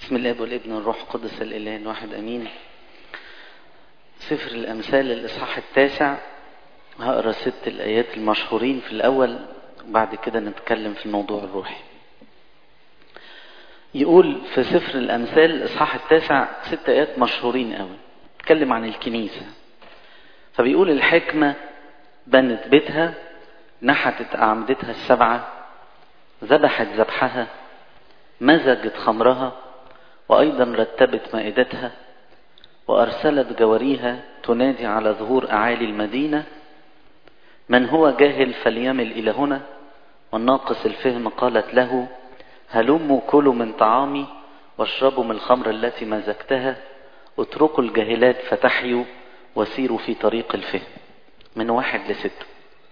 بسم الله والابن والروح القدس الاله الواحد امين سفر الامثال الاصحاح التاسع هقرا ست الايات المشهورين في الاول وبعد كده نتكلم في الموضوع الروحي يقول في سفر الامثال الاصحاح التاسع ست ايات مشهورين قوي اتكلم عن الكنيسه فبيقول الحكمه بنت بيتها نحتت اعمدتها السبعه ذبحت ذبحها مزجت خمرها وأيضا رتبت مائدتها وأرسلت جواريها تنادي على ظهور أعالي المدينة من هو جاهل فليمل إلى هنا والناقص الفهم قالت له هلموا كلوا من طعامي واشربوا من الخمر التي مزجتها اتركوا الجاهلات فتحيوا وسيروا في طريق الفهم من واحد لستة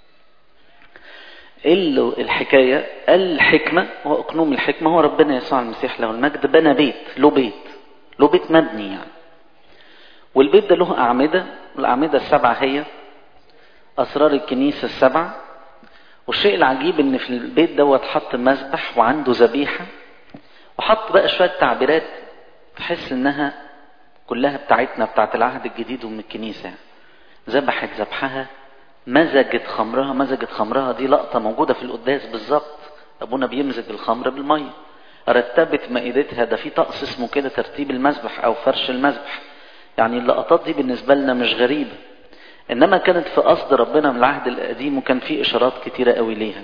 الحكاية الحكمة هو أقنوم الحكمة هو ربنا يسوع المسيح له المجد بنى بيت له بيت له بيت مبني يعني والبيت ده له أعمدة الأعمدة السبعة هي أسرار الكنيسة السبعة والشيء العجيب إن في البيت دوت حط مسبح وعنده ذبيحة وحط بقى شوية تعبيرات تحس إنها كلها بتاعتنا بتاعت العهد الجديد ومن الكنيسة ذبحت ذبحها مزجت خمرها مزجت خمرها دي لقطة موجودة في القداس بالظبط أبونا بيمزج الخمر بالمية رتبت مائدتها ده في طقس اسمه كده ترتيب المذبح أو فرش المذبح يعني اللقطات دي بالنسبة لنا مش غريبة إنما كانت في قصد ربنا من العهد القديم وكان في إشارات كتيرة قوي ليها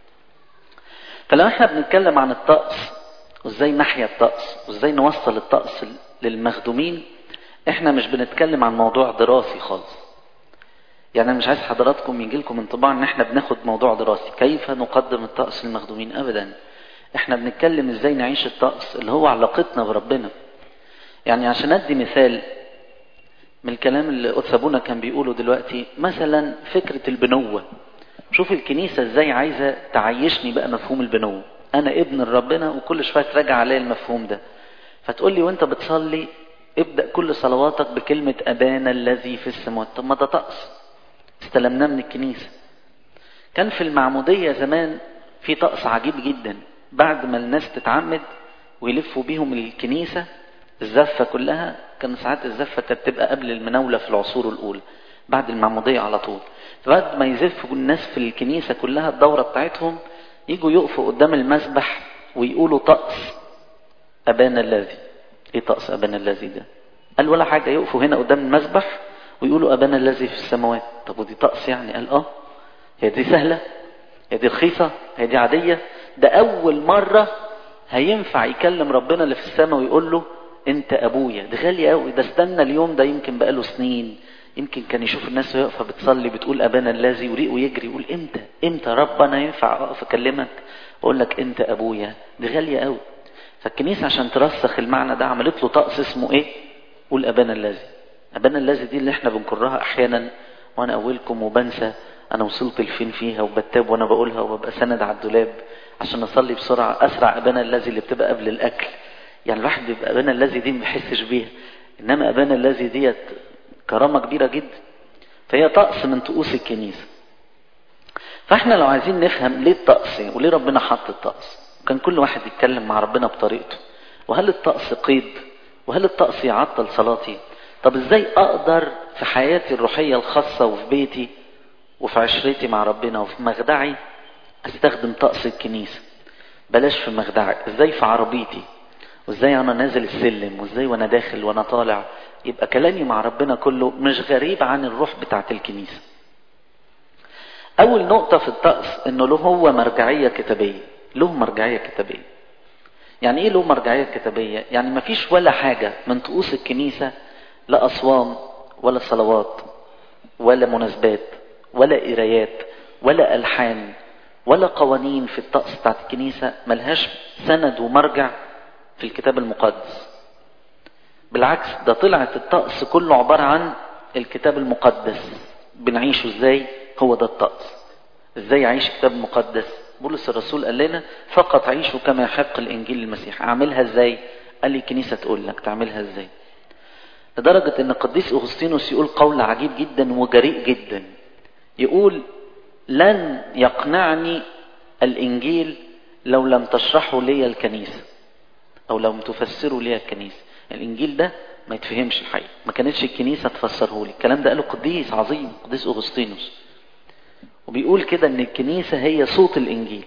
فلما احنا بنتكلم عن الطقس وازاي نحيا الطقس وازاي نوصل الطقس للمخدومين احنا مش بنتكلم عن موضوع دراسي خالص يعني انا مش عايز حضراتكم يجي لكم انطباع ان احنا بناخد موضوع دراسي كيف نقدم الطقس للمخدومين ابدا احنا بنتكلم ازاي نعيش الطقس اللي هو علاقتنا بربنا يعني عشان ادي مثال من الكلام اللي قدس ابونا كان بيقوله دلوقتي مثلا فكرة البنوة شوف الكنيسة ازاي عايزة تعيشني بقى مفهوم البنوة انا ابن ربنا وكل شوية تراجع عليا المفهوم ده فتقول لي وانت بتصلي ابدأ كل صلواتك بكلمة أبانا الذي في السماوات طب ما ده طقس استلمناه من الكنيسة كان في المعمودية زمان في طقس عجيب جدا بعد ما الناس تتعمد ويلفوا بيهم الكنيسة الزفة كلها كان ساعات الزفة كانت تبقى قبل المناولة في العصور الأولى بعد المعمودية على طول بعد ما يزفوا الناس في الكنيسة كلها الدورة بتاعتهم يجوا يقفوا قدام المسبح ويقولوا طقس أبانا الذي ايه طقس أبانا الذي ده قال ولا حاجة يقفوا هنا قدام المسبح ويقولوا أبانا الذي في السماوات طب ودي طقس يعني قال اه هي دي سهلة هي دي رخيصة هي دي عادية ده أول مرة هينفع يكلم ربنا اللي في السماء ويقول له أنت أبويا ده غالي قوي ده استنى اليوم ده يمكن بقاله سنين يمكن كان يشوف الناس واقفة بتصلي بتقول أبانا الذي وريقه يجري يقول إمتى إمتى ربنا ينفع أقف أكلمك أقول لك أنت أبويا دي غالية قوي فالكنيسة عشان ترسخ المعنى ده عملت له طقس اسمه إيه؟ قول أبانا الذي أبانا الذي دي اللي احنا بنكرها أحيانا وأنا أولكم وبنسى أنا وصلت لفين فيها وبتاب وأنا بقولها وببقى سند على الدولاب عشان أصلي بسرعة أسرع أبانا الذي اللي بتبقى قبل الأكل يعني الواحد بيبقى أبانا الذي دي ما بيحسش بيها إنما أبانا الذي ديت كرامة كبيرة جدا فهي طقس من طقوس الكنيسة فاحنا لو عايزين نفهم ليه الطقس وليه ربنا حط الطقس كان كل واحد يتكلم مع ربنا بطريقته وهل الطقس قيد وهل الطقس يعطل صلاتي طب ازاي اقدر في حياتي الروحية الخاصة وفي بيتي وفي عشرتي مع ربنا وفي مخدعي استخدم طقس الكنيسة بلاش في مخدعي ازاي في عربيتي وازاي انا نازل السلم وازاي وانا داخل وانا طالع يبقى كلامي مع ربنا كله مش غريب عن الروح بتاعت الكنيسة اول نقطة في الطقس انه له هو مرجعية كتابية له مرجعية كتابية يعني ايه له مرجعية كتابية يعني مفيش ولا حاجة من طقوس الكنيسة لا أصوام ولا صلوات ولا مناسبات ولا قرايات ولا ألحان ولا قوانين في الطقس بتاعت الكنيسة ملهاش سند ومرجع في الكتاب المقدس بالعكس ده طلعت الطقس كله عبارة عن الكتاب المقدس بنعيشه ازاي هو ده الطقس ازاي اعيش كتاب مقدس بولس الرسول قال لنا فقط عيشوا كما يحق الانجيل المسيح اعملها ازاي قال لي الكنيسة تقول لك تعملها ازاي لدرجة ان القديس اغسطينوس يقول قول عجيب جدا وجريء جدا يقول لن يقنعني الانجيل لو لم تشرحه لي الكنيسة او لو تفسروا لي الكنيسة الانجيل ده ما يتفهمش الحقيقة ما كانتش الكنيسة تفسره لي الكلام ده قاله قديس عظيم قديس اغسطينوس وبيقول كده ان الكنيسة هي صوت الانجيل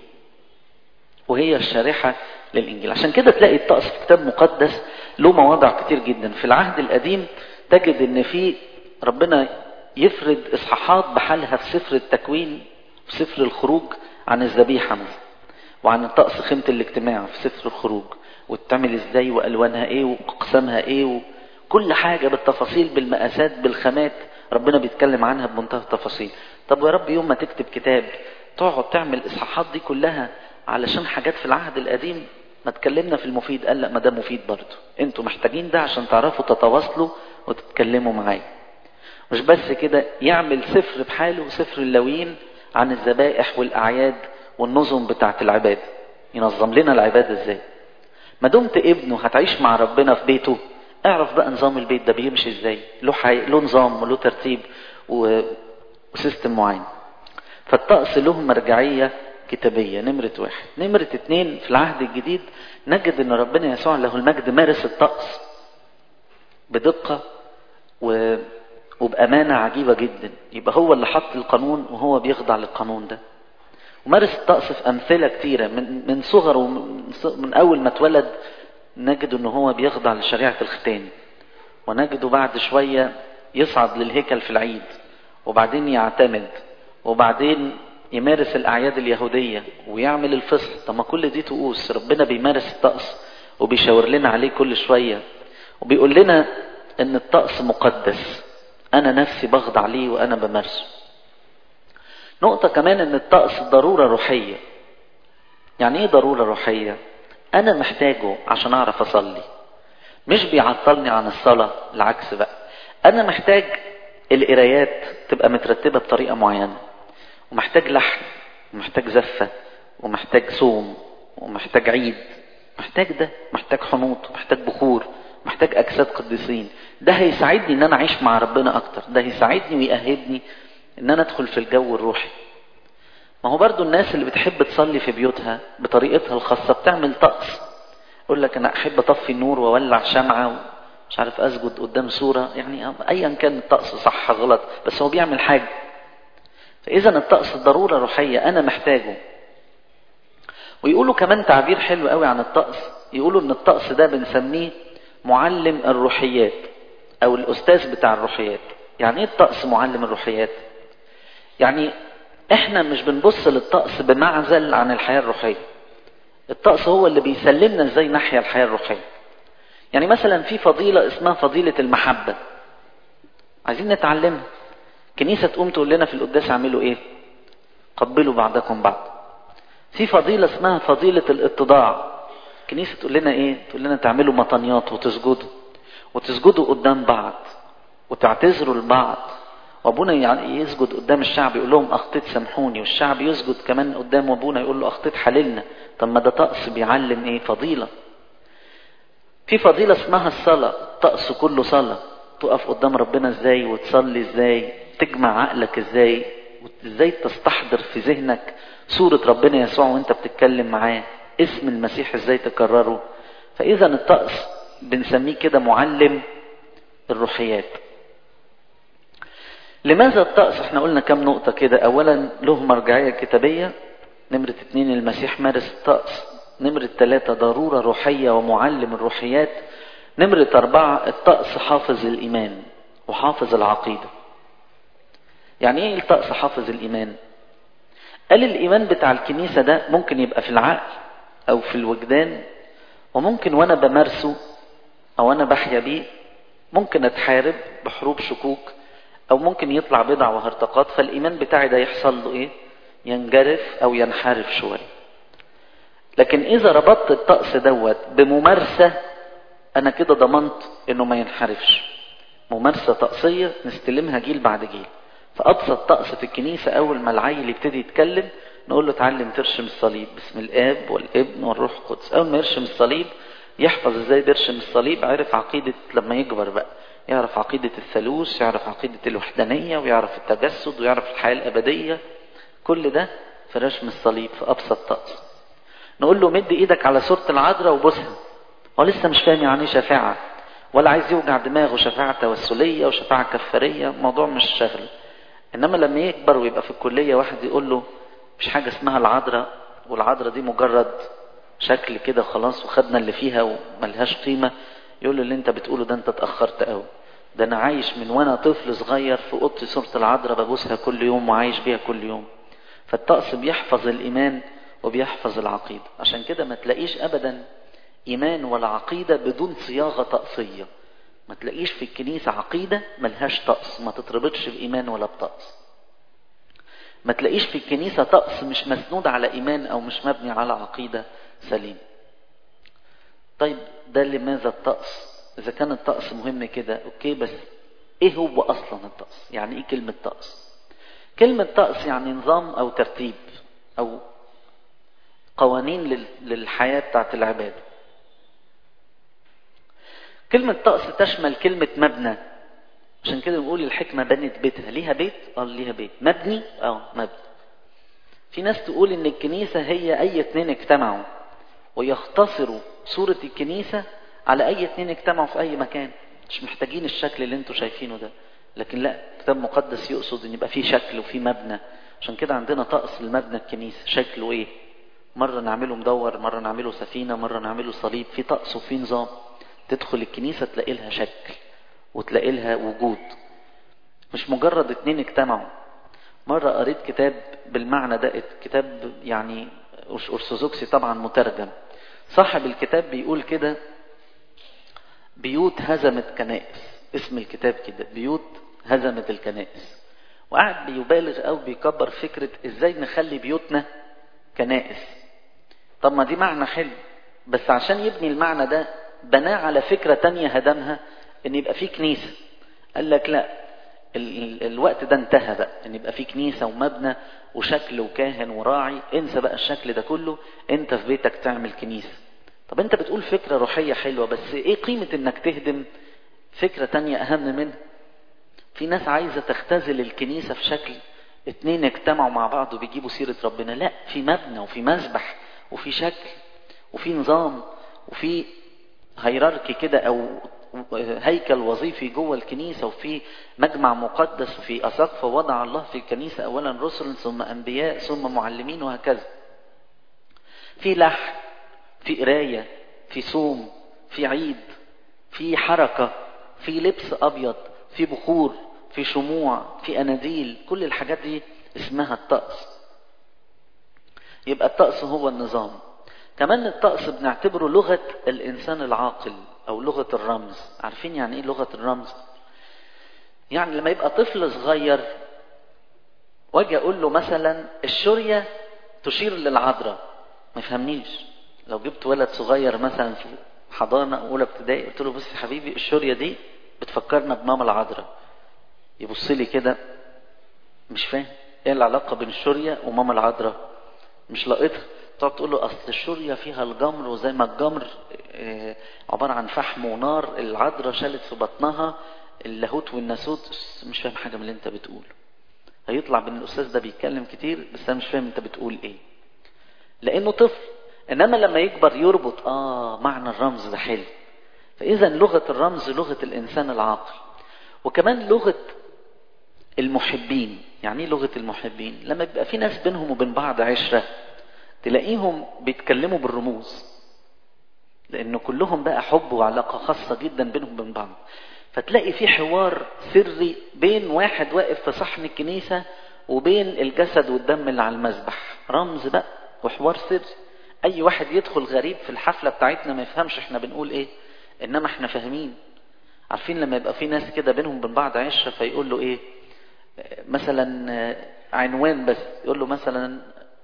وهي الشارحة للانجيل عشان كده تلاقي الطقس في كتاب مقدس له مواضع كتير جدا في العهد القديم تجد ان في ربنا يفرد اصحاحات بحالها في سفر التكوين في سفر الخروج عن الذبيحة مثلا وعن الطقس خيمة الاجتماع في سفر الخروج وتعمل ازاي والوانها ايه واقسامها ايه وكل حاجة بالتفاصيل بالمقاسات بالخامات ربنا بيتكلم عنها بمنتهى التفاصيل طب يا رب يوم ما تكتب كتاب تقعد تعمل الاصحاحات دي كلها علشان حاجات في العهد القديم ما تكلمنا في المفيد قال لا ما ده مفيد برضه انتوا محتاجين ده عشان تعرفوا تتواصلوا وتتكلموا معايا مش بس كده يعمل سفر بحاله وسفر اللوين عن الذبائح والاعياد والنظم بتاعت العباده ينظم لنا العباده ازاي ما دمت ابنه هتعيش مع ربنا في بيته اعرف بقى نظام البيت ده بيمشي ازاي له حي... له نظام وله ترتيب و... وسيستم معين فالطقس له مرجعية كتابية نمرة واحد نمرة اتنين في العهد الجديد نجد ان ربنا يسوع له المجد مارس الطقس بدقة و... وبأمانة عجيبة جدا يبقى هو اللي حط القانون وهو بيخضع للقانون ده ومارس الطقس في أمثلة كتيرة من من صغره ومن من أول ما اتولد نجد إن هو بيخضع لشريعة الختان ونجده بعد شوية يصعد للهيكل في العيد وبعدين يعتمد وبعدين يمارس الأعياد اليهودية ويعمل الفصل طب ما كل دي طقوس ربنا بيمارس الطقس وبيشاور لنا عليه كل شوية وبيقول لنا إن الطقس مقدس أنا نفسي بخضع ليه وأنا بمارسه نقطة كمان ان الطقس ضرورة روحية يعني ايه ضرورة روحية انا محتاجه عشان اعرف اصلي مش بيعطلني عن الصلاة العكس بقى انا محتاج القرايات تبقى مترتبة بطريقة معينة ومحتاج لحن ومحتاج زفة ومحتاج صوم ومحتاج عيد محتاج ده محتاج حنوط ومحتاج بخور محتاج اجساد قديسين ده هيساعدني ان انا اعيش مع ربنا اكتر ده هيساعدني ويأهبني ان انا ادخل في الجو الروحي ما هو برضو الناس اللي بتحب تصلي في بيوتها بطريقتها الخاصة بتعمل طقس يقول لك انا احب اطفي النور واولع شمعة مش عارف اسجد قدام صورة يعني ايا كان الطقس صح غلط بس هو بيعمل حاجة فاذا الطقس ضرورة روحية انا محتاجه ويقولوا كمان تعبير حلو قوي عن الطقس يقولوا ان الطقس ده بنسميه معلم الروحيات او الاستاذ بتاع الروحيات يعني ايه الطقس معلم الروحيات يعني احنا مش بنبص للطقس بمعزل عن الحياة الروحية الطقس هو اللي بيسلمنا ازاي نحيا الحياة الروحية يعني مثلا في فضيلة اسمها فضيلة المحبة عايزين نتعلمها كنيسة تقوم تقول لنا في القداس اعملوا ايه قبلوا بعضكم بعض في فضيلة اسمها فضيلة الاتضاع كنيسة تقول لنا ايه تقول لنا تعملوا مطنيات وتسجدوا وتسجدوا قدام بعض وتعتذروا لبعض وابونا يعني يسجد قدام الشعب يقول لهم اخطيت سامحوني والشعب يسجد كمان قدام ابونا يقول له اخطيت حللنا طب ما ده طقس بيعلم ايه فضيلة في فضيلة اسمها الصلاة الطقس كله صلاة تقف قدام ربنا ازاي وتصلي ازاي تجمع عقلك ازاي ازاي تستحضر في ذهنك صورة ربنا يسوع وانت بتتكلم معاه اسم المسيح ازاي تكرره فاذا الطقس بنسميه كده معلم الروحيات لماذا الطقس احنا قلنا كم نقطة كده اولا له مرجعية كتابية نمرة اتنين المسيح مارس الطقس نمرة ثلاثة ضرورة روحية ومعلم الروحيات نمرة أربعة الطقس حافظ الإيمان وحافظ العقيدة يعني ايه الطقس حافظ الإيمان قال الإيمان بتاع الكنيسة ده ممكن يبقى في العقل أو في الوجدان وممكن وأنا بمارسه أو أنا بحيا بيه ممكن أتحارب بحروب شكوك أو ممكن يطلع بضع وهرطقات فالإيمان بتاعي ده يحصل له إيه ينجرف أو ينحرف شوية لكن إذا ربطت الطقس دوت بممارسة أنا كده ضمنت إنه ما ينحرفش ممارسة طقسية نستلمها جيل بعد جيل فأبسط طقس في الكنيسة أول ما العيل يبتدي يتكلم نقول له اتعلم ترشم الصليب باسم الآب والابن والروح القدس أول ما يرشم الصليب يحفظ ازاي بيرشم الصليب عرف عقيدة لما يكبر بقى يعرف عقيدة الثالوث يعرف عقيدة الوحدانية ويعرف التجسد ويعرف الحياة الأبدية كل ده في رشم الصليب في أبسط طقس نقول له مد إيدك على صورة العذراء وبوسها هو لسه مش فاهم يعني شفاعة ولا عايز يوجع دماغه شفاعة توسلية وشفاعة كفارية الموضوع مش شغل إنما لما يكبر ويبقى في الكلية واحد يقول له مش حاجة اسمها العذراء والعذراء دي مجرد شكل كده خلاص وخدنا اللي فيها وملهاش قيمة يقول له اللي انت بتقوله ده انت اتأخرت قوي ده انا عايش من وانا طفل صغير في اوضتي صورة العذراء ببوسها كل يوم وعايش بيها كل يوم فالطقس بيحفظ الايمان وبيحفظ العقيدة عشان كده ما تلاقيش ابدا ايمان ولا عقيدة بدون صياغة طقسية ما تلاقيش في الكنيسة عقيدة ملهاش طقس ما تتربطش بإيمان ولا بطقس ما تلاقيش في الكنيسة طقس مش مسنود على إيمان أو مش مبني على عقيدة سليم طيب ده لماذا الطقس إذا كان الطقس مهم كده أوكي بس إيه هو أصلا الطقس يعني إيه كلمة طقس كلمة طقس يعني نظام أو ترتيب أو قوانين للحياة بتاعت العبادة كلمة طقس تشمل كلمة مبنى عشان كده بنقول الحكمة بنت بيتها ليها بيت اه ليها بيت مبني اه مبني في ناس تقول ان الكنيسة هي اي اتنين اجتمعوا ويختصروا صورة الكنيسة على اي اتنين اجتمعوا في اي مكان مش محتاجين الشكل اللي انتوا شايفينه ده لكن لا كتاب مقدس يقصد ان يبقى فيه شكل وفيه مبنى عشان كده عندنا طقس المبنى الكنيسة شكله ايه مرة نعمله مدور مرة نعمله سفينة مرة نعمله صليب في طقس وفي نظام تدخل الكنيسة تلاقي لها شكل وتلاقي لها وجود مش مجرد اتنين اجتمعوا مرة قريت كتاب بالمعنى ده كتاب يعني أرثوذكسي طبعا مترجم صاحب الكتاب بيقول كده بيوت هزمت كنائس اسم الكتاب كده بيوت هزمت الكنائس وقعد بيبالغ أو بيكبر فكرة ازاي نخلي بيوتنا كنائس طب ما دي معنى حلو بس عشان يبني المعنى ده بناه على فكرة تانية هدمها ان يبقى في كنيسة قال لك لا ال ال الوقت ده انتهى بقى ان يبقى في كنيسة ومبنى وشكل وكاهن وراعي انسى بقى الشكل ده كله انت في بيتك تعمل كنيسة طب انت بتقول فكرة روحية حلوة بس ايه قيمة انك تهدم فكرة تانية اهم منها في ناس عايزة تختزل الكنيسة في شكل اتنين اجتمعوا مع بعض وبيجيبوا سيرة ربنا لا في مبنى وفي مسبح وفي شكل وفي نظام وفي هيراركي كده او هيكل وظيفي جوه الكنيسة وفي مجمع مقدس وفي أساقفة وضع الله في الكنيسة أولا رسل ثم أنبياء ثم معلمين وهكذا في لحن في قراية في صوم في عيد في حركة في لبس أبيض في بخور في شموع في أناديل كل الحاجات دي اسمها الطقس يبقى الطقس هو النظام كمان الطقس بنعتبره لغة الإنسان العاقل أو لغة الرمز عارفين يعني إيه لغة الرمز يعني لما يبقى طفل صغير واجي أقول له مثلا الشورية تشير للعذراء ما يفهمنيش لو جبت ولد صغير مثلا في حضانة أولى ابتدائي قلت له بص يا حبيبي الشورية دي بتفكرنا بماما العذراء يبص لي كده مش فاهم ايه العلاقة بين الشورية وماما العذراء مش لاقطها تقعد تقول له اصل الشورية فيها الجمر وزي ما الجمر عبارة عن فحم ونار العذراء شالت في بطنها اللاهوت والناسوت مش فاهم حاجة من اللي انت بتقوله هيطلع بين الاستاذ ده بيتكلم كتير بس انا مش فاهم انت بتقول ايه لانه طفل انما لما يكبر يربط اه معنى الرمز ده حلو فاذا لغة الرمز لغة الانسان العاقل وكمان لغة المحبين يعني ايه لغة المحبين لما بيبقى في ناس بينهم وبين بعض عشرة تلاقيهم بيتكلموا بالرموز لأنه كلهم بقى حب وعلاقة خاصة جدا بينهم وبين بعض فتلاقي في حوار سري بين واحد واقف في صحن الكنيسة وبين الجسد والدم اللي على المذبح رمز بقى وحوار سري أي واحد يدخل غريب في الحفلة بتاعتنا ما يفهمش احنا بنقول ايه إنما احنا فاهمين عارفين لما يبقى في ناس كده بينهم وبين بعض عشرة فيقول له ايه مثلا عنوان بس يقول له مثلا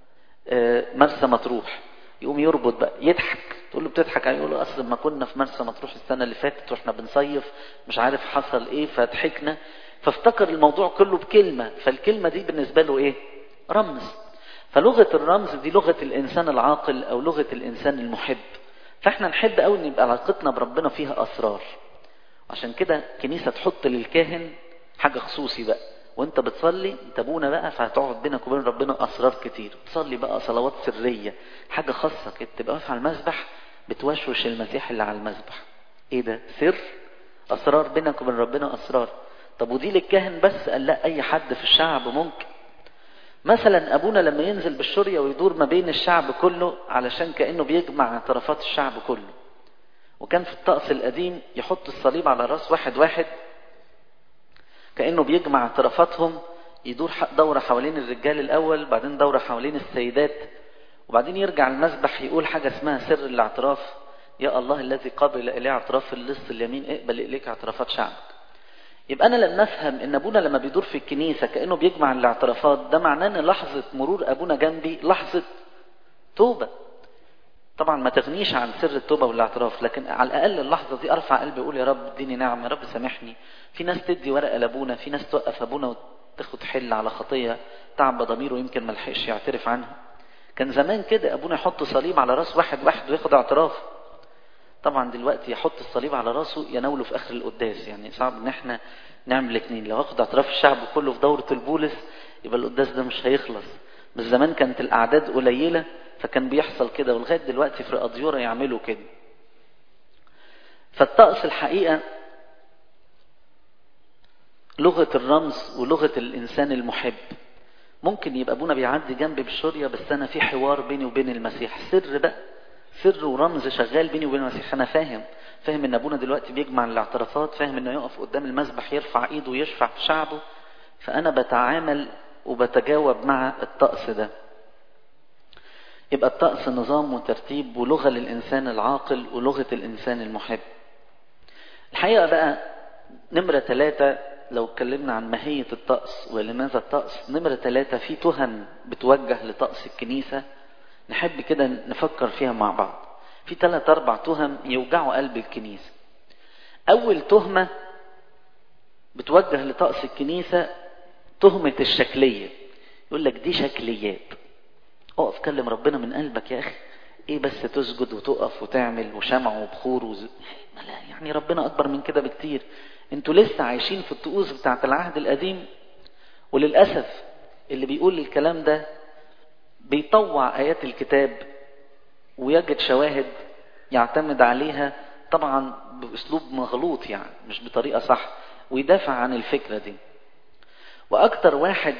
مرسى مطروح يقوم يربط بقى يضحك تقول له بتضحك يقول له اصل ما كنا في مرسى مطروح السنه اللي فاتت واحنا بنصيف مش عارف حصل ايه فضحكنا فافتكر الموضوع كله بكلمه فالكلمه دي بالنسبه له ايه رمز فلغه الرمز دي لغه الانسان العاقل او لغه الانسان المحب فاحنا نحب قوي ان يبقى علاقتنا بربنا فيها اسرار عشان كده كنيسه تحط للكاهن حاجه خصوصي بقى وانت بتصلي انت ابونا بقى فهتقعد بينك وبين ربنا اسرار كتير تصلي بقى صلوات سريه حاجه خاصه كده تبقى واقف على المسبح بتوشوش المسيح اللي على المذبح ايه ده سر اسرار بينك وبين ربنا اسرار طب ودي للكاهن بس قال لا اي حد في الشعب ممكن مثلا ابونا لما ينزل بالشرية ويدور ما بين الشعب كله علشان كأنه بيجمع اعترافات الشعب كله وكان في الطقس القديم يحط الصليب على راس واحد واحد كأنه بيجمع اعترافاتهم يدور دورة حوالين الرجال الأول بعدين دورة حوالين السيدات وبعدين يرجع المسبح يقول حاجة اسمها سر الاعتراف يا الله الذي قابل إليه اعتراف اللص اليمين اقبل إليك اعترافات شعبك يبقى أنا لما أفهم إن أبونا لما بيدور في الكنيسة كأنه بيجمع الاعترافات ده معناه إن لحظة مرور أبونا جنبي لحظة توبة طبعا ما تغنيش عن سر التوبة والاعتراف لكن على الأقل اللحظة دي أرفع قلبي أقول يا رب اديني نعم يا رب سامحني في ناس تدي ورقة لأبونا في ناس توقف أبونا وتاخد حل على خطية تعب ضميره يمكن ما لحقش يعترف عنها كان زمان كده أبونا يحط صليب على راس واحد واحد وياخد اعتراف طبعا دلوقتي يحط الصليب على راسه يناوله في آخر القداس يعني صعب إن احنا نعمل الاثنين لو اخد اعتراف الشعب كله في دورة البولس يبقى القداس ده مش هيخلص بس زمان كانت الأعداد قليلة فكان بيحصل كده ولغاية دلوقتي في أديورة يعملوا كده فالطقس الحقيقة لغة الرمز ولغة الإنسان المحب ممكن يبقى أبونا بيعدي جنبي بالشورية بس أنا في حوار بيني وبين المسيح سر بقى سر ورمز شغال بيني وبين المسيح أنا فاهم فاهم إن أبونا دلوقتي بيجمع الاعترافات فاهم إنه يقف قدام المسبح يرفع إيده ويشفع في شعبه فأنا بتعامل وبتجاوب مع الطقس ده يبقى الطقس نظام وترتيب ولغة للإنسان العاقل ولغة الإنسان المحب الحقيقة بقى نمرة ثلاثة لو اتكلمنا عن ماهية الطقس ولماذا الطقس نمرة ثلاثة في تهم بتوجه لطقس الكنيسة نحب كده نفكر فيها مع بعض في ثلاث أربع تهم يوجعوا قلب الكنيسة أول تهمة بتوجه لطقس الكنيسة تهمة الشكلية يقول لك دي شكليات اقف كلم ربنا من قلبك يا أخي ايه بس تسجد وتقف وتعمل وشمع وبخور وز... لا يعني ربنا أكبر من كده بكتير انتوا لسه عايشين في الطقوس بتاعت العهد القديم وللأسف اللي بيقول الكلام ده بيطوع آيات الكتاب ويجد شواهد يعتمد عليها طبعا بأسلوب مغلوط يعني مش بطريقة صح ويدافع عن الفكرة دي وأكتر واحد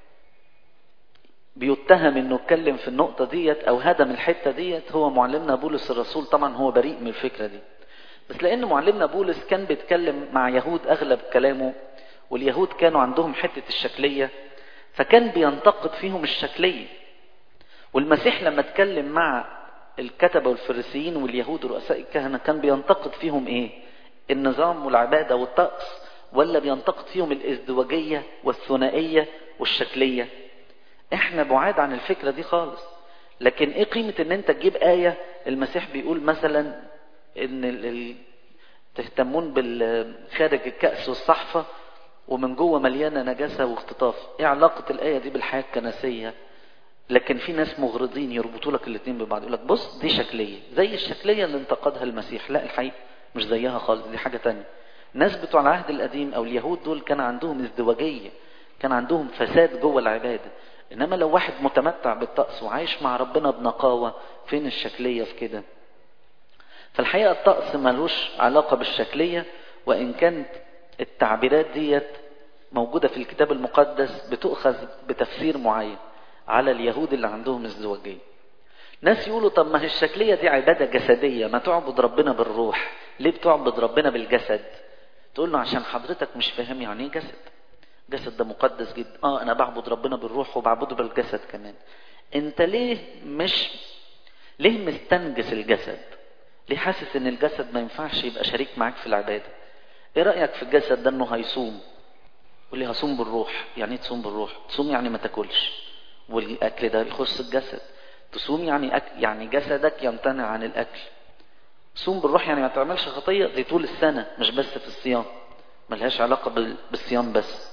بيتهم انه اتكلم في النقطة ديت او هدم الحتة ديت هو معلمنا بولس الرسول طبعا هو بريء من الفكرة دي بس لان معلمنا بولس كان بيتكلم مع يهود اغلب كلامه واليهود كانوا عندهم حتة الشكلية فكان بينتقد فيهم الشكلية والمسيح لما اتكلم مع الكتبة والفريسيين واليهود ورؤساء الكهنة كان بينتقد فيهم ايه النظام والعبادة والطقس ولا بينتقد فيهم الازدواجية والثنائية والشكلية احنا بعاد عن الفكرة دي خالص لكن ايه قيمة ان انت تجيب آية المسيح بيقول مثلا ان ال... ال... تهتمون بالخارج الكأس والصحفة ومن جوه مليانة نجاسة واختطاف ايه علاقة الآية دي بالحياة الكنسية لكن في ناس مغرضين يربطوا لك الاثنين ببعض يقول لك بص دي شكلية زي الشكلية اللي انتقدها المسيح لا الحقيقة مش زيها خالص دي حاجة تانية الناس بتوع العهد القديم او اليهود دول كان عندهم ازدواجية كان عندهم فساد جوه العبادة انما لو واحد متمتع بالطقس وعايش مع ربنا بنقاوة فين الشكلية في كده فالحقيقة الطقس ملوش علاقة بالشكلية وان كانت التعبيرات ديت موجودة في الكتاب المقدس بتؤخذ بتفسير معين على اليهود اللي عندهم ازدواجية ناس يقولوا طب ما هي الشكلية دي عبادة جسدية ما تعبد ربنا بالروح ليه بتعبد ربنا بالجسد تقول له عشان حضرتك مش فاهم يعني ايه جسد جسد ده مقدس جدا اه انا بعبد ربنا بالروح وبعبده بالجسد كمان انت ليه مش ليه مستنجس الجسد ليه حاسس ان الجسد ما ينفعش يبقى شريك معاك في العبادة ايه رأيك في الجسد ده انه هيصوم يقول لي هصوم بالروح يعني ايه تصوم بالروح تصوم يعني ما تاكلش والاكل ده يخص الجسد تصوم يعني أكل يعني جسدك يمتنع عن الاكل صوم بالروح يعني ما تعملش خطية دي طول السنة مش بس في الصيام ملهاش علاقة بالصيام بس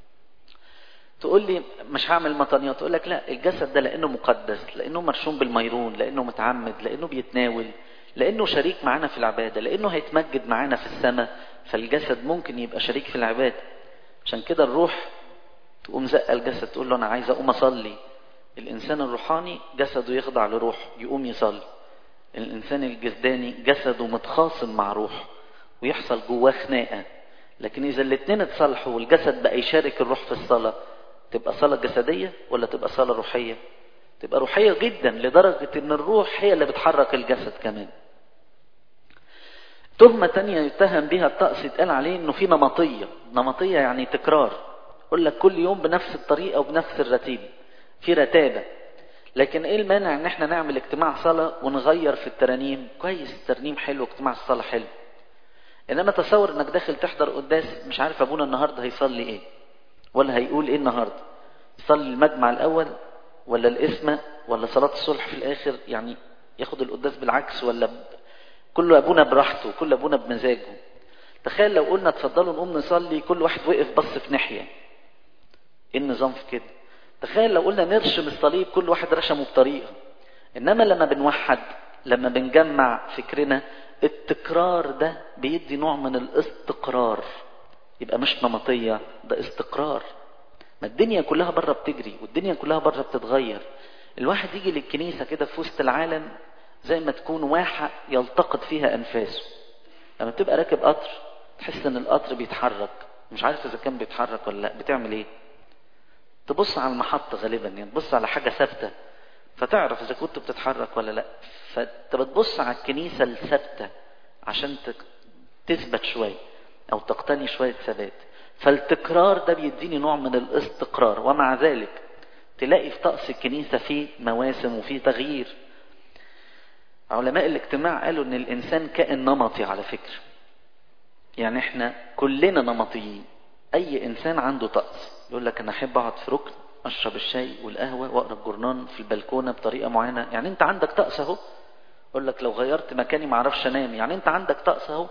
تقول لي مش هعمل مطانيات تقول لك لا الجسد ده لانه مقدس لانه مرشوم بالميرون لانه متعمد لانه بيتناول لانه شريك معانا في العباده لانه هيتمجد معانا في السماء فالجسد ممكن يبقى شريك في العباده عشان كده الروح تقوم زق الجسد تقول له انا عايز اقوم اصلي الانسان الروحاني جسده يخضع لروح يقوم يصلي الإنسان الجسداني جسده متخاصم مع روحه ويحصل جواه خناقة لكن إذا الاتنين اتصالحوا والجسد بقى يشارك الروح في الصلاة تبقى صلاة جسدية ولا تبقى صلاة روحية تبقى روحية جدا لدرجة ان الروح هي اللي بتحرك الجسد كمان تهمة تانية يتهم بها الطقس يتقال عليه انه في نمطية نمطية يعني تكرار يقول لك كل يوم بنفس الطريقة وبنفس الرتيب في رتابة لكن ايه المانع ان احنا نعمل اجتماع صلاة ونغير في الترانيم كويس الترنيم حلو اجتماع الصلاة حلو انما تصور انك داخل تحضر قداس مش عارف ابونا النهاردة هيصلي ايه ولا هيقول ايه النهاردة يصلي المجمع الاول ولا الاسمة ولا صلاة الصلح في الاخر يعني ياخد القداس بالعكس ولا ب... كل ابونا براحته كل ابونا بمزاجه تخيل لو قلنا اتفضلوا نقوم نصلي كل واحد وقف بص في ناحية ايه النظام في كده تخيل لو قلنا نرشم الصليب كل واحد رشمه بطريقة انما لما بنوحد لما بنجمع فكرنا التكرار ده بيدي نوع من الاستقرار يبقى مش نمطية ده استقرار ما الدنيا كلها بره بتجري والدنيا كلها بره بتتغير الواحد يجي للكنيسة كده في وسط العالم زي ما تكون واحة يلتقط فيها أنفاسه لما تبقى راكب قطر تحس ان القطر بيتحرك مش عارف اذا كان بيتحرك ولا لا بتعمل ايه تبص على المحطة غالبا يعني تبص على حاجة ثابتة فتعرف اذا كنت بتتحرك ولا لا فانت بتبص على الكنيسة الثابتة عشان تثبت شوية او تقتني شوية ثبات فالتكرار ده بيديني نوع من الاستقرار ومع ذلك تلاقي في طقس الكنيسة فيه مواسم وفيه تغيير علماء الاجتماع قالوا ان الانسان كائن نمطي على فكرة يعني احنا كلنا نمطيين اي انسان عنده طقس يقول لك انا احب اقعد في ركن اشرب الشاي والقهوة واقرا الجورنان في البلكونة بطريقة معينة يعني انت عندك طقس اهو يقول لك لو غيرت مكاني ما اعرفش انام يعني انت عندك طقس اهو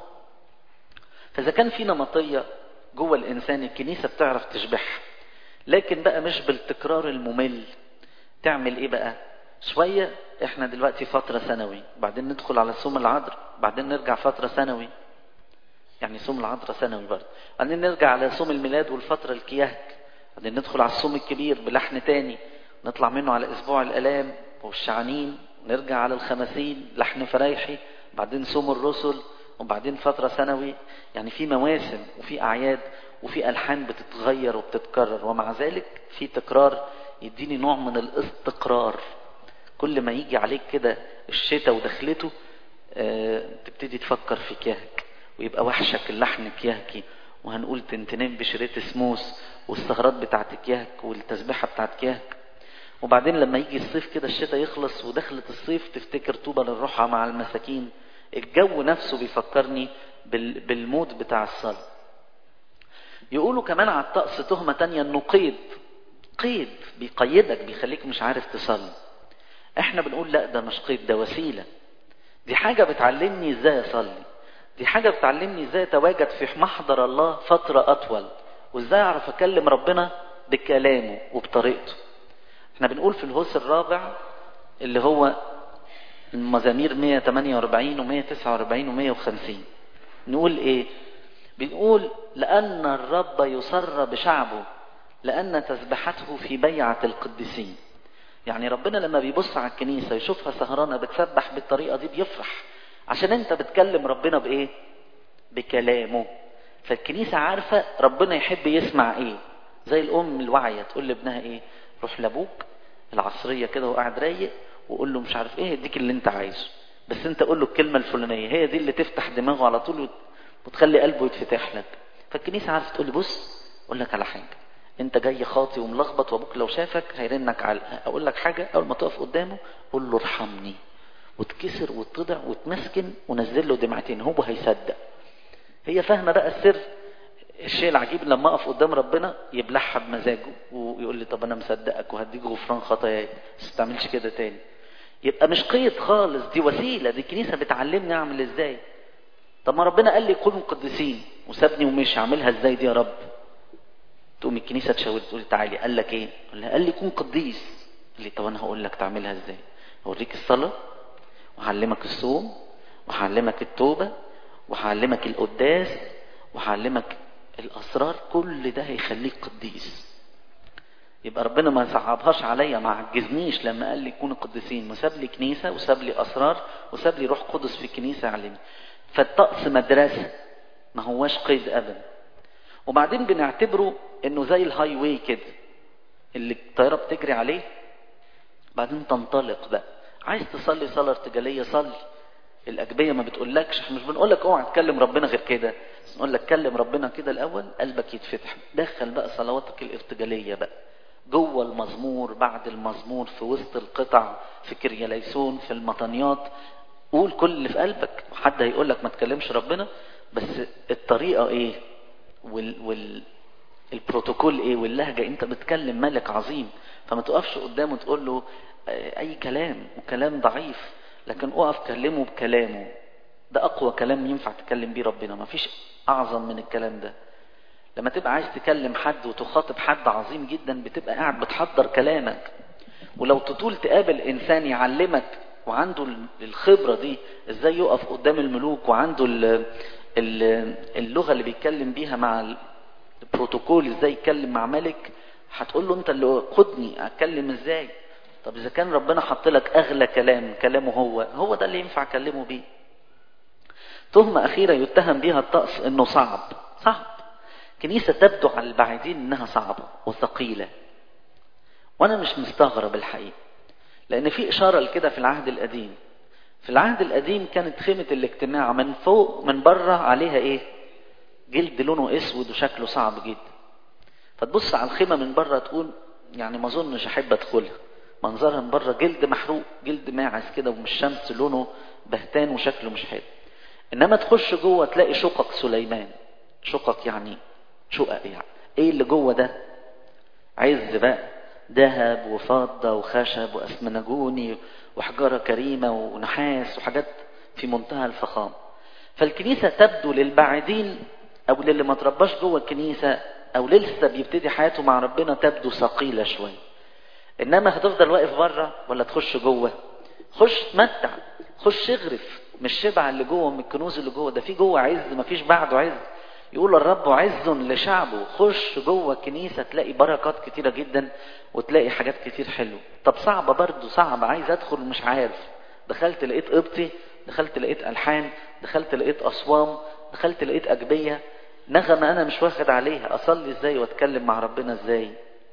فاذا كان في نمطية جوه الانسان الكنيسة بتعرف تشبعها لكن بقى مش بالتكرار الممل تعمل ايه بقى شوية احنا دلوقتي فترة ثانوي بعدين ندخل على صوم العذر بعدين نرجع فترة ثانوي يعني صوم العذراء ثانوي برضه بعدين نرجع على صوم الميلاد والفترة الكياك بعدين ندخل على الصوم الكبير بلحن تاني نطلع منه على اسبوع الالام والشعانين نرجع على الخمسين لحن فرايحي بعدين صوم الرسل وبعدين فترة ثانوي يعني في مواسم وفي أعياد وفي ألحان بتتغير وبتتكرر ومع ذلك في تكرار يديني نوع من الاستقرار كل ما يجي عليك كده الشتاء ودخلته اه تبتدي تفكر في كيهك ويبقى وحشك اللحن كيهكي وهنقول تنتنين بشريط سموس والثغرات بتاعت كيهك والتسبيحة بتاعت كيهك وبعدين لما يجي الصيف كده الشتاء يخلص ودخلت الصيف تفتكر طوبى للروحة مع المساكين الجو نفسه بيفكرني بالمود بتاع الصلاة يقولوا كمان على الطقس تهمة تانية انه قيد قيد بيقيدك بيخليك مش عارف تصلي احنا بنقول لا ده مش قيد ده وسيلة دي حاجة بتعلمني ازاي اصلي دي حاجة بتعلمني ازاي اتواجد في محضر الله فترة اطول وازاي اعرف اكلم ربنا بكلامه وبطريقته احنا بنقول في الهوس الرابع اللي هو المزامير 148 و 149 و 150 نقول ايه بنقول لأن الرب يسر بشعبه لأن تسبحته في بيعة القديسين يعني ربنا لما بيبص على الكنيسة يشوفها سهرانة بتسبح بالطريقة دي بيفرح عشان انت بتكلم ربنا بايه بكلامه فالكنيسة عارفة ربنا يحب يسمع ايه زي الام الواعية تقول لابنها ايه روح لابوك العصرية كده وقاعد رايق وقول له مش عارف ايه يديك اللي انت عايزه بس انت قول له الكلمة الفلانية هي دي اللي تفتح دماغه على طول وتخلي قلبه يتفتح لك فالكنيسة عارفة تقول لي بص اقول لك على حاجة انت جاي خاطي وملخبط وابوك لو شافك هيرنك علقة اقول لك حاجة اول ما تقف قدامه قول له ارحمني وتكسر وتضع وتمسكن ونزل له دمعتين هو هيصدق هي فاهمة بقى السر الشيء العجيب لما اقف قدام ربنا يبلعها بمزاجه ويقول لي طب انا مصدقك وهديك غفران خطاياي بس ما تعملش كده تاني يبقى مش قيد خالص دي وسيله دي الكنيسه بتعلمني اعمل ازاي طب ما ربنا قال لي كونوا قديسين وسابني ومشي اعملها ازاي دي يا رب تقوم الكنيسه تشاور تقول لي تعالي قال لك ايه قال لي كون قديس قال لي طب انا هقول لك تعملها ازاي اوريك الصلاه وهعلمك الصوم وهعلمك التوبه وهعلمك القداس وهعلمك الاسرار كل ده هيخليك قديس يبقى ربنا ما صعبهاش عليا ما عجزنيش لما قال لي كونوا قديسين وساب لي كنيسة وساب لي أسرار وساب لي روح قدس في الكنيسة يعلمني فالطقس مدرسة ما هواش قيد أبدا وبعدين بنعتبره انه زي الهاي واي كده اللي الطيارة بتجري عليه بعدين تنطلق بقى عايز تصلي صلاة ارتجالية صلي الأجبية ما بتقولكش احنا مش بنقولك اوعى تكلم ربنا غير كده بس نقول لك كلم ربنا كده الأول قلبك يتفتح دخل بقى صلواتك الارتجالية بقى جوه المزمور بعد المزمور في وسط القطع في كرياليسون في المطنيات قول كل اللي في قلبك حد هيقول لك ما تكلمش ربنا بس الطريقة ايه وال, وال البروتوكول ايه واللهجة انت بتكلم ملك عظيم فما تقفش قدامه تقول له اي كلام وكلام ضعيف لكن اقف كلمه بكلامه ده اقوى كلام ينفع تكلم بيه ربنا ما فيش اعظم من الكلام ده لما تبقى عايز تكلم حد وتخاطب حد عظيم جدا بتبقى قاعد بتحضر كلامك ولو تطول تقابل انسان يعلمك وعنده الخبرة دي ازاي يقف قدام الملوك وعنده اللغة اللي بيتكلم بيها مع البروتوكول ازاي يتكلم مع ملك هتقول له انت اللي قدني اتكلم ازاي طب اذا كان ربنا حط لك اغلى كلام كلامه هو هو ده اللي ينفع اكلمه بيه تهمة اخيرة يتهم بيها الطقس انه صعب صعب كنيسة تبدو على البعيدين انها صعبة وثقيلة وانا مش مستغرب الحقيقة لان في اشارة لكده في العهد القديم في العهد القديم كانت خيمة الاجتماع من فوق من بره عليها ايه جلد لونه اسود وشكله صعب جدا فتبص على الخيمة من بره تقول يعني ما اظنش احب ادخلها منظرها من بره جلد محروق جلد ماعز كده ومش شمس لونه بهتان وشكله مش حلو انما تخش جوه تلاقي شقق سليمان شقق يعني شقق يعني ايه اللي جوه ده عز بقى ذهب وفضة وخشب واسمنجوني وحجارة كريمة ونحاس وحاجات في منتهى الفخامة فالكنيسة تبدو للبعيدين او للي ما ترباش جوه الكنيسة او لسه بيبتدي حياته مع ربنا تبدو ثقيلة شوية انما هتفضل واقف بره ولا تخش جوه خش تمتع خش اغرف مش شبع اللي جوه من الكنوز اللي جوه ده في جوه عز ما فيش بعده عز يقول الرب عز لشعبه خش جوه الكنيسة تلاقي بركات كتيرة جدا وتلاقي حاجات كتير حلوة طب صعبة برضو صعب عايز ادخل مش عارف دخلت لقيت قبطي دخلت لقيت ألحان دخلت لقيت أصوام دخلت لقيت أجبية نغمة أنا مش واخد عليها أصلي إزاي وأتكلم مع ربنا إزاي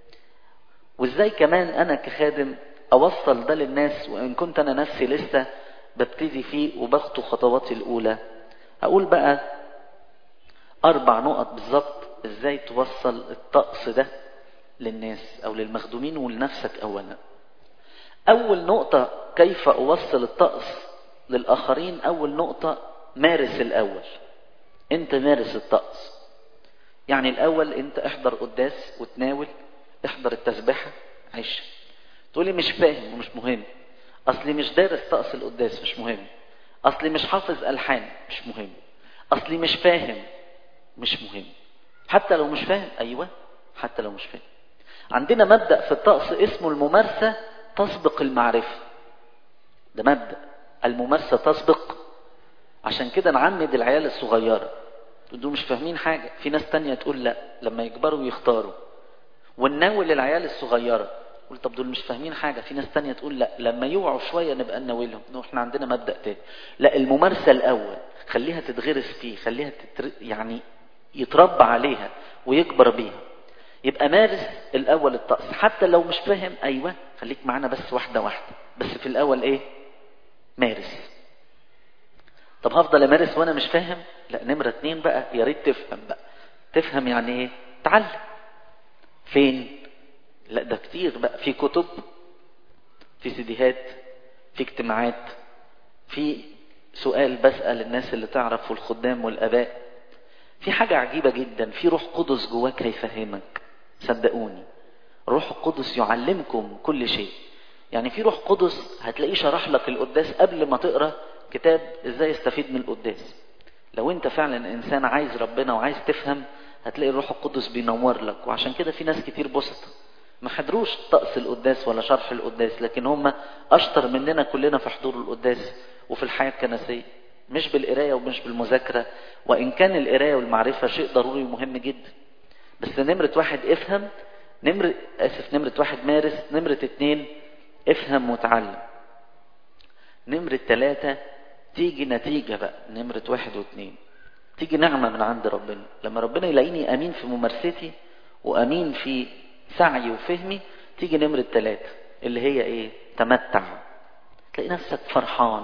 وإزاي كمان أنا كخادم أوصل ده للناس وإن كنت أنا نفسي لسه ببتدي فيه وبخطو خطواتي الأولى أقول بقى أربع نقط بالظبط إزاي توصل الطقس ده للناس أو للمخدومين ولنفسك أولا أول نقطة كيف أوصل الطقس للآخرين أول نقطة مارس الأول أنت مارس الطقس يعني الأول أنت احضر قداس وتناول احضر التسبيحة عيش تقولي مش فاهم ومش مهم أصلي مش دارس طقس القداس مش مهم أصلي مش حافظ ألحان مش مهم أصلي مش فاهم مش مهم حتى لو مش فاهم أيوة حتى لو مش فاهم عندنا مبدأ في الطقس اسمه الممارسة تسبق المعرفة ده مبدأ الممارسة تسبق عشان كده نعمد العيال الصغيرة دول مش فاهمين حاجة في ناس تانية تقول لا لما يكبروا ويختاروا ونناول العيال الصغيرة قول طب دول مش فاهمين حاجة في ناس تانية تقول لا لما يوعوا شوية نبقى نناولهم احنا عندنا مبدأ تاني لا الممارسة الأول خليها تتغرس فيه خليها تتر... يعني يتربى عليها ويكبر بيها يبقى مارس الأول الطقس حتى لو مش فاهم أيوة خليك معانا بس واحدة واحدة بس في الأول إيه مارس طب هفضل أمارس وأنا مش فاهم لا نمرة اتنين بقى يا ريت تفهم بقى تفهم يعني إيه تعلم فين لا ده كتير بقى في كتب في سيديهات في اجتماعات في سؤال بسأل الناس اللي تعرف والخدام والآباء في حاجة عجيبة جدا في روح قدس جواك هيفهمك صدقوني روح القدس يعلمكم كل شيء يعني في روح قدس هتلاقيه شرح لك القداس قبل ما تقرا كتاب ازاي استفيد من القداس لو انت فعلا انسان عايز ربنا وعايز تفهم هتلاقي الروح القدس بينور لك وعشان كده في ناس كتير بسط ما حضروش طقس القداس ولا شرح القداس لكن هم اشطر مننا كلنا في حضور القداس وفي الحياه الكنسيه مش بالقرايه ومش بالمذاكره وان كان القرايه والمعرفه شيء ضروري ومهم جدا بس نمره واحد افهم نمرة اسف نمرة واحد مارس نمرة اتنين افهم وتعلم نمرة ثلاثة تيجي نتيجة بقى نمرة واحد واثنين تيجي نعمة من عند ربنا لما ربنا يلاقيني أمين في ممارستي وأمين في سعي وفهمي تيجي نمرة ثلاثة اللي هي إيه تمتع تلاقي نفسك فرحان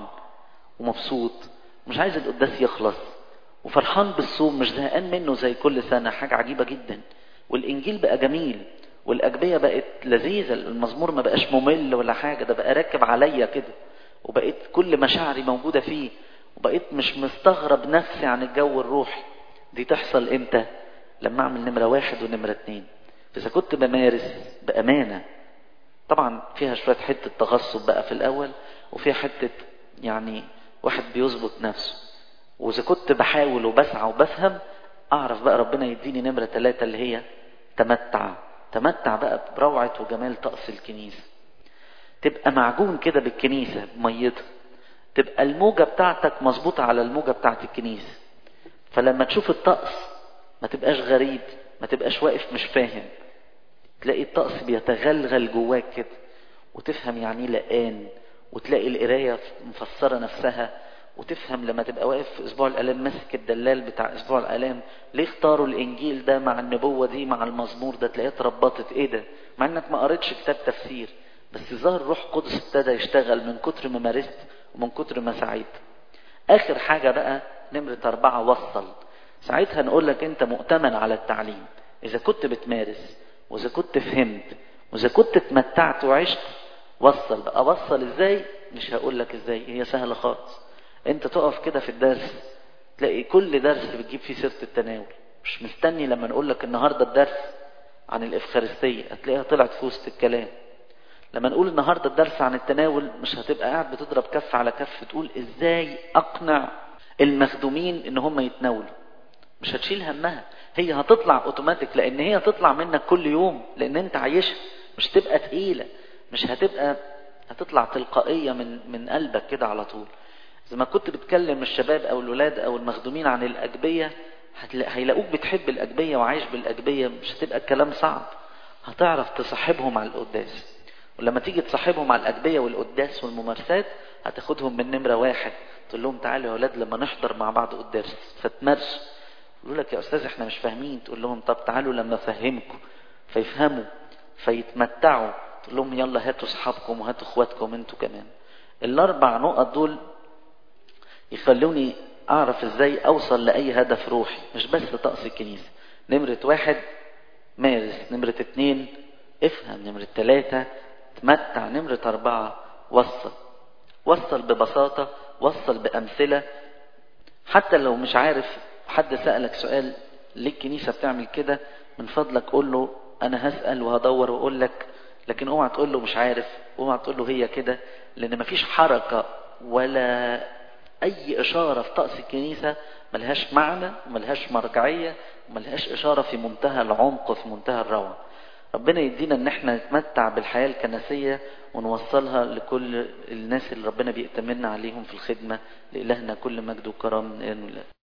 ومبسوط مش عايز القداس يخلص وفرحان بالصوم مش زهقان منه زي كل سنة حاجة عجيبة جدا والإنجيل بقى جميل والأجبية بقت لذيذة المزمور ما بقاش ممل ولا حاجة ده بقى راكب عليا كده وبقيت كل مشاعري موجودة فيه وبقيت مش مستغرب نفسي عن الجو الروحي دي تحصل امتى لما اعمل نمرة واحد ونمرة اتنين فإذا كنت بمارس بأمانة طبعا فيها شوية حتة تغصب بقى في الأول وفيها حتة يعني واحد بيظبط نفسه وإذا كنت بحاول وبسعى وبفهم أعرف بقى ربنا يديني نمرة ثلاثة اللي هي تمتع تمتع بقى بروعة وجمال طقس الكنيسة تبقى معجون كده بالكنيسة بميتها تبقى الموجة بتاعتك مظبوطة على الموجة بتاعت الكنيسة فلما تشوف الطقس ما تبقاش غريب ما تبقاش واقف مش فاهم تلاقي الطقس بيتغلغل جواك كده وتفهم يعني ايه لقان وتلاقي القراية مفسرة نفسها وتفهم لما تبقى واقف في اسبوع الالام ماسك الدلال بتاع اسبوع الالام ليه اختاروا الانجيل ده مع النبوة دي مع المزمور ده تلاقيها اتربطت ايه ده مع انك ما قريتش كتاب تفسير بس ظهر روح قدس ابتدى يشتغل من كتر ما مارست ومن كتر ما سعيت اخر حاجة بقى نمرة اربعة وصل ساعتها نقول لك انت مؤتمن على التعليم اذا كنت بتمارس واذا كنت فهمت واذا كنت اتمتعت وعشت وصل بقى وصل ازاي مش هقول لك ازاي هي سهلة خالص انت تقف كده في الدرس تلاقي كل درس بتجيب فيه سيرة التناول مش مستني لما نقول لك النهاردة الدرس عن الإفخارستية هتلاقيها طلعت في وسط الكلام لما نقول النهاردة الدرس عن التناول مش هتبقى قاعد بتضرب كف على كف تقول ازاي اقنع المخدومين ان هم يتناولوا مش هتشيل همها هي هتطلع اوتوماتيك لان هي هتطلع منك كل يوم لان انت عايشها مش تبقى تقيلة مش هتبقى هتطلع تلقائية من من قلبك كده على طول زي ما كنت بتكلم الشباب او الولاد او المخدومين عن الاجبية هيلاقوك بتحب الاجبية وعايش بالاجبية مش هتبقى الكلام صعب هتعرف تصاحبهم على القداس ولما تيجي تصاحبهم على الأجبية والقداس والممارسات هتاخدهم من نمرة واحد تقول لهم تعالوا يا ولاد لما نحضر مع بعض قداس فتمارسوا يقولوا لك يا أستاذ احنا مش فاهمين تقول لهم طب تعالوا لما أفهمكم فيفهموا فيتمتعوا تقول لهم يلا هاتوا أصحابكم وهاتوا إخواتكم انتوا كمان الأربع نقط دول يخلوني أعرف إزاي أوصل لأي هدف روحي مش بس طقس الكنيسة نمرة واحد مارس نمرة اتنين افهم نمرة ثلاثة تمتع نمرة أربعة وصل وصل ببساطة وصل بأمثلة حتى لو مش عارف حد سألك سؤال ليه الكنيسة بتعمل كده من فضلك قول له أنا هسأل وهدور وأقول لك لكن اوعى تقول له مش عارف اوعى تقول له هي كده لأن مفيش حركة ولا أي إشارة في طقس الكنيسة ملهاش معنى وملهاش مرجعية وملهاش إشارة في منتهى العمق وفي منتهى الروعة ربنا يدينا ان احنا نتمتع بالحياة الكنسية ونوصلها لكل الناس اللي ربنا بيأتمنا عليهم في الخدمة لإلهنا كل مجد وكرم من